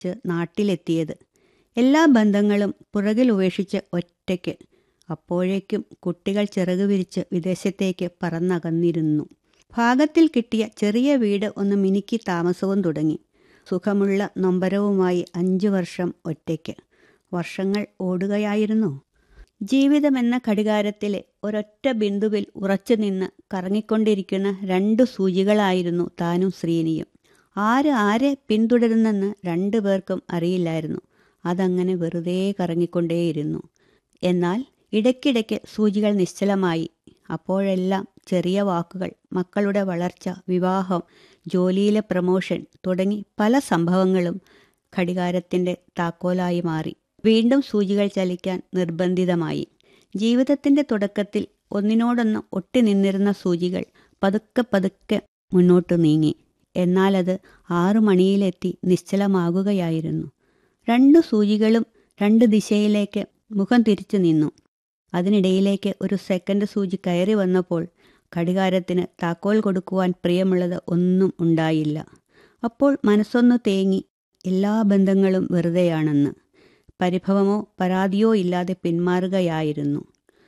ച്ച് നാട്ടിലെത്തിയത് എല്ലാ ബന്ധങ്ങളും പുറകിൽ ഉപേക്ഷിച്ച് ഒറ്റയ്ക്ക് അപ്പോഴേക്കും കുട്ടികൾ ചിറകു വിരിച്ച് വിദേശത്തേക്ക് പറന്നകന്നിരുന്നു ഭാഗത്തിൽ കിട്ടിയ ചെറിയ വീട് ഒന്ന് മിനുക്കി താമസവും തുടങ്ങി സുഖമുള്ള നൊമ്പരവുമായി അഞ്ചു വർഷം ഒറ്റയ്ക്ക് വർഷങ്ങൾ ഓടുകയായിരുന്നു ജീവിതമെന്ന ഘടികാരത്തിലെ ഒരൊറ്റ ബിന്ദുവിൽ ഉറച്ചു നിന്ന് കറങ്ങിക്കൊണ്ടിരിക്കുന്ന രണ്ടു സൂചികളായിരുന്നു താനും ശ്രീനിയും ആര് ആരെ പിന്തുടരുന്നെന്ന് രണ്ടു പേർക്കും അറിയില്ലായിരുന്നു അതങ്ങനെ വെറുതെ കറങ്ങിക്കൊണ്ടേയിരുന്നു എന്നാൽ ഇടയ്ക്കിടയ്ക്ക് സൂചികൾ നിശ്ചലമായി അപ്പോഴെല്ലാം ചെറിയ വാക്കുകൾ മക്കളുടെ വളർച്ച വിവാഹം ജോലിയിലെ പ്രമോഷൻ തുടങ്ങി പല സംഭവങ്ങളും ഘടികാരത്തിൻ്റെ താക്കോലായി മാറി വീണ്ടും സൂചികൾ ചലിക്കാൻ നിർബന്ധിതമായി ജീവിതത്തിൻ്റെ തുടക്കത്തിൽ ഒന്നിനോടൊന്ന് ഒട്ടി നിന്നിരുന്ന സൂചികൾ പതുക്കെ പതുക്കെ മുന്നോട്ട് നീങ്ങി എന്നാൽ അത് ആറു മണിയിലെത്തി നിശ്ചലമാകുകയായിരുന്നു രണ്ടു സൂചികളും രണ്ട് ദിശയിലേക്ക് മുഖം തിരിച്ചു നിന്നു അതിനിടയിലേക്ക് ഒരു സെക്കൻഡ് സൂചി കയറി വന്നപ്പോൾ ഘടികാരത്തിന് താക്കോൽ കൊടുക്കുവാൻ പ്രിയമുള്ളത് ഒന്നും ഉണ്ടായില്ല അപ്പോൾ മനസ്സൊന്നു തേങ്ങി എല്ലാ ബന്ധങ്ങളും വെറുതെയാണെന്ന് പരിഭവമോ പരാതിയോ ഇല്ലാതെ പിന്മാറുകയായിരുന്നു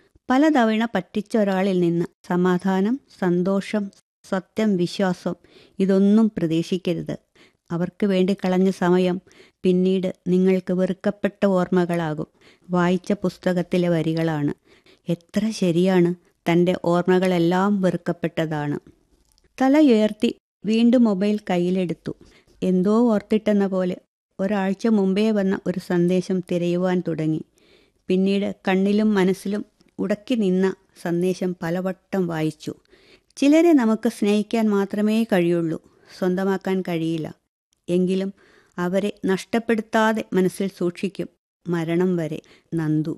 പലതവണ പറ്റിച്ച ഒരാളിൽ നിന്ന് സമാധാനം സന്തോഷം സത്യം വിശ്വാസം ഇതൊന്നും പ്രതീക്ഷിക്കരുത് അവർക്ക് വേണ്ടി കളഞ്ഞ സമയം പിന്നീട് നിങ്ങൾക്ക് വെറുക്കപ്പെട്ട ഓർമ്മകളാകും വായിച്ച പുസ്തകത്തിലെ വരികളാണ് എത്ര ശരിയാണ് തൻ്റെ ഓർമ്മകളെല്ലാം വെറുക്കപ്പെട്ടതാണ് തല ഉയർത്തി വീണ്ടും മൊബൈൽ കയ്യിലെടുത്തു എന്തോ ഓർത്തിട്ടെന്ന പോലെ ഒരാഴ്ച മുമ്പേ വന്ന ഒരു സന്ദേശം തിരയുവാൻ തുടങ്ങി പിന്നീട് കണ്ണിലും മനസ്സിലും ഉടക്കി നിന്ന സന്ദേശം പലവട്ടം വായിച്ചു ചിലരെ നമുക്ക് സ്നേഹിക്കാൻ മാത്രമേ കഴിയുള്ളൂ സ്വന്തമാക്കാൻ കഴിയില്ല എങ്കിലും അവരെ നഷ്ടപ്പെടുത്താതെ മനസ്സിൽ സൂക്ഷിക്കും മരണം വരെ നന്ദു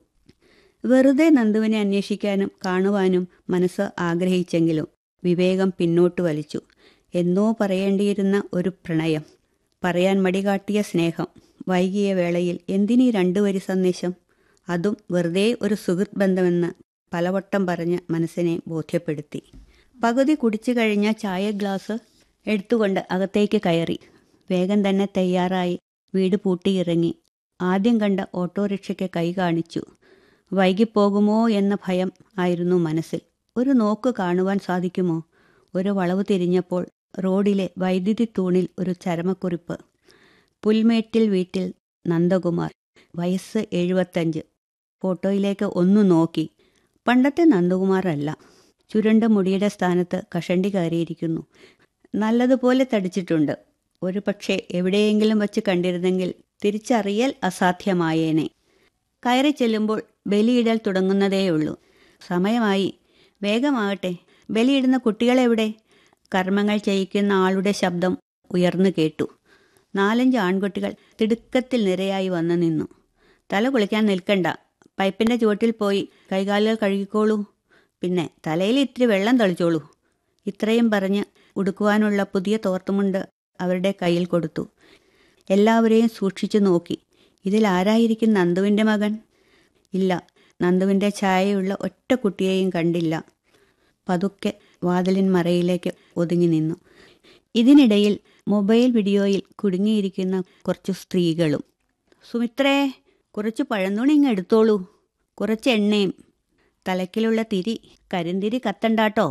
വെറുതെ നന്ദുവിനെ അന്വേഷിക്കാനും കാണുവാനും മനസ്സ് ആഗ്രഹിച്ചെങ്കിലും വിവേകം പിന്നോട്ട് വലിച്ചു എന്നോ പറയേണ്ടിയിരുന്ന ഒരു പ്രണയം പറയാൻ മടികാട്ടിയ സ്നേഹം വൈകിയ വേളയിൽ എന്തിനീ രണ്ടു വരി സന്ദേശം അതും വെറുതെ ഒരു സുഹൃത്ത് ബന്ധമെന്ന് പലവട്ടം പറഞ്ഞ് മനസ്സിനെ ബോധ്യപ്പെടുത്തി പകുതി കുടിച്ചു കഴിഞ്ഞ ചായ ഗ്ലാസ് എടുത്തുകൊണ്ട് അകത്തേക്ക് കയറി വേഗം തന്നെ തയ്യാറായി വീട് പൂട്ടിയിറങ്ങി ആദ്യം കണ്ട ഓട്ടോറിക്ഷയ്ക്ക് കൈ കാണിച്ചു വൈകിപ്പോകുമോ എന്ന ഭയം ആയിരുന്നു മനസ്സിൽ ഒരു നോക്ക് കാണുവാൻ സാധിക്കുമോ ഒരു വളവ് തിരിഞ്ഞപ്പോൾ റോഡിലെ വൈദ്യുതി തൂണിൽ ഒരു ചരമക്കുറിപ്പ് പുൽമേട്ടിൽ വീട്ടിൽ നന്ദകുമാർ വയസ്സ് എഴുപത്തഞ്ച് ഫോട്ടോയിലേക്ക് ഒന്നു നോക്കി പണ്ടത്തെ നന്ദകുമാറല്ല ചുരുണ്ട മുടിയുടെ സ്ഥാനത്ത് കഷണ്ടി കയറിയിരിക്കുന്നു നല്ലതുപോലെ തടിച്ചിട്ടുണ്ട് ഒരു പക്ഷേ എവിടെയെങ്കിലും വച്ച് കണ്ടിരുന്നെങ്കിൽ തിരിച്ചറിയൽ അസാധ്യമായേനെ കയറി ചെല്ലുമ്പോൾ ബലിയിടൽ തുടങ്ങുന്നതേയുള്ളൂ സമയമായി വേഗമാകട്ടെ ബലിയിടുന്ന കുട്ടികളെവിടെ കർമ്മങ്ങൾ ചെയ്യിക്കുന്ന ആളുടെ ശബ്ദം ഉയർന്നു കേട്ടു നാലഞ്ച് ആൺകുട്ടികൾ തിടുക്കത്തിൽ നിരയായി വന്നു നിന്നു തല കുളിക്കാൻ നിൽക്കണ്ട പൈപ്പിൻ്റെ ചുവട്ടിൽ പോയി കൈകാലുകൾ കഴുകിക്കോളൂ പിന്നെ തലയിൽ ഇത്തിരി വെള്ളം തളിച്ചോളൂ ഇത്രയും പറഞ്ഞ് ഉടുക്കുവാനുള്ള പുതിയ തോർത്തുമുണ്ട് അവരുടെ കയ്യിൽ കൊടുത്തു എല്ലാവരെയും സൂക്ഷിച്ചു നോക്കി ഇതിൽ ആരായിരിക്കും നന്ദുവിൻ്റെ മകൻ ഇല്ല നന്ദുവിൻ്റെ ഛായയുള്ള ഒറ്റ കുട്ടിയെയും കണ്ടില്ല പതുക്കെ വാതിലിൻ മറയിലേക്ക് ഒതുങ്ങി നിന്നു ഇതിനിടയിൽ മൊബൈൽ വീഡിയോയിൽ കുടുങ്ങിയിരിക്കുന്ന കുറച്ച് സ്ത്രീകളും സുമിത്രേ കുറച്ച് പഴന്തുണി ഇങ്ങ് എടുത്തോളൂ കുറച്ച് എണ്ണയും തലക്കിലുള്ള തിരി കരിന്തിരി കത്തണ്ടാട്ടോ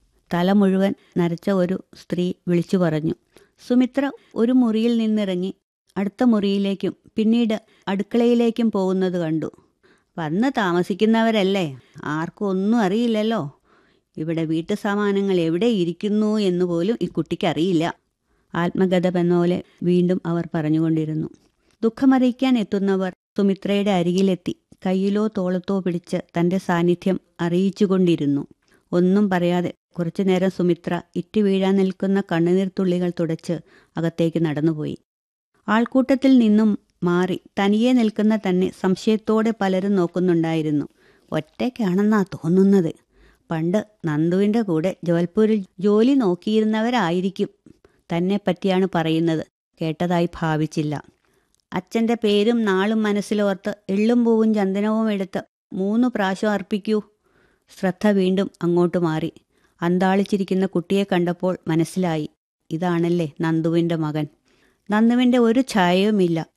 തല മുഴുവൻ നരച്ച ഒരു സ്ത്രീ വിളിച്ചു പറഞ്ഞു സുമിത്ര ഒരു മുറിയിൽ നിന്നിറങ്ങി അടുത്ത മുറിയിലേക്കും പിന്നീട് അടുക്കളയിലേക്കും പോകുന്നത് കണ്ടു വന്ന് താമസിക്കുന്നവരല്ലേ ആർക്കും ഒന്നും അറിയില്ലല്ലോ ഇവിടെ വീട്ടു സാമാനങ്ങൾ എവിടെ ഇരിക്കുന്നു എന്ന് പോലും ഈ കുട്ടിക്ക് അറിയില്ല ആത്മഗതമെന്ന പോലെ വീണ്ടും അവർ പറഞ്ഞുകൊണ്ടിരുന്നു ദുഃഖമറിയിക്കാൻ എത്തുന്നവർ സുമിത്രയുടെ അരികിലെത്തി കയ്യിലോ തോളത്തോ പിടിച്ച് തന്റെ സാന്നിധ്യം അറിയിച്ചുകൊണ്ടിരുന്നു ഒന്നും പറയാതെ കുറച്ചു നേരം സുമിത്ര ഇറ്റു വീഴാൻ നിൽക്കുന്ന കണ്ണുനീർത്തുള്ളികൾ തുടച്ച് അകത്തേക്ക് നടന്നുപോയി ആൾക്കൂട്ടത്തിൽ നിന്നും മാറി തനിയെ നിൽക്കുന്ന തന്നെ സംശയത്തോടെ പലരും നോക്കുന്നുണ്ടായിരുന്നു ഒറ്റയ്ക്കാണെന്നാ തോന്നുന്നത് പണ്ട് നന്ദുവിൻ്റെ കൂടെ ജോൽപൂരിൽ ജോലി നോക്കിയിരുന്നവരായിരിക്കും തന്നെ പറ്റിയാണ് പറയുന്നത് കേട്ടതായി ഭാവിച്ചില്ല അച്ഛൻ്റെ പേരും നാളും മനസ്സിലോർത്ത് എള്ളും പൂവും ചന്ദനവും എടുത്ത് മൂന്ന് പ്രാവശ്യം അർപ്പിക്കൂ ശ്രദ്ധ വീണ്ടും അങ്ങോട്ട് മാറി അന്താളിച്ചിരിക്കുന്ന കുട്ടിയെ കണ്ടപ്പോൾ മനസ്സിലായി ഇതാണല്ലേ നന്ദുവിൻ്റെ മകൻ നന്ദുവിൻ്റെ ഒരു ഛായയുമില്ല